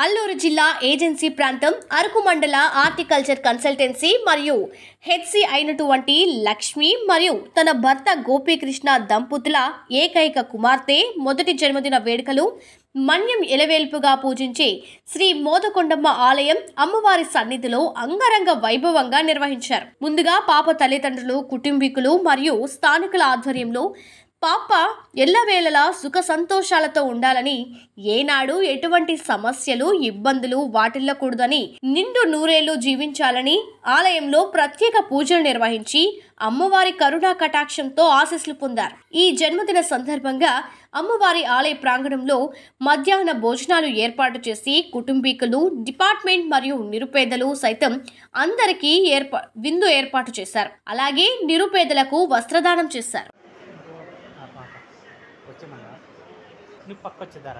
అల్లూరు జిల్లా ఏజెన్సీ ప్రాంతం అరకు మండల హార్టికల్చర్ కన్సల్టెన్సీ మరియు హెచ్సి అయినటువంటి లక్ష్మి మరియు తన భర్త గోపీకృష్ణ దంపతుల ఏకైక కుమార్తె మొదటి జన్మదిన వేడుకలు మన్యం ఎలవేల్పుగా పూజించి శ్రీ మోదకొండమ్మ ఆలయం అమ్మవారి సన్నిధిలో అంగరంగ వైభవంగా నిర్వహించారు ముందుగా పాప తల్లిదండ్రులు కుటుంబీకులు మరియు స్థానికుల ఆధ్వర్యంలో పాప ఎల్లవేళలా సుఖ సంతోషాలతో ఉండాలని ఏనాడు ఎటువంటి సమస్యలు ఇబ్బందులు వాటిల్లకూడదని నిండు నూరేళ్లు జీవించాలని ఆలయంలో ప్రత్యేక పూజలు నిర్వహించి అమ్మవారి కరుణా కటాక్షంతో ఆశీస్సులు పొందారు ఈ జన్మదిన సందర్భంగా అమ్మవారి ఆలయ ప్రాంగణంలో మధ్యాహ్న భోజనాలు ఏర్పాటు చేసి కుటుంబీకులు డిపార్ట్మెంట్ మరియు నిరుపేదలు సైతం అందరికీ ఏర్పా విందు ఏర్పాటు చేశారు అలాగే నిరుపేదలకు వస్త్రదానం చేశారు ఆ పాప వచ్చేమన్నా నువ్వు పక్క వచ్చేదారా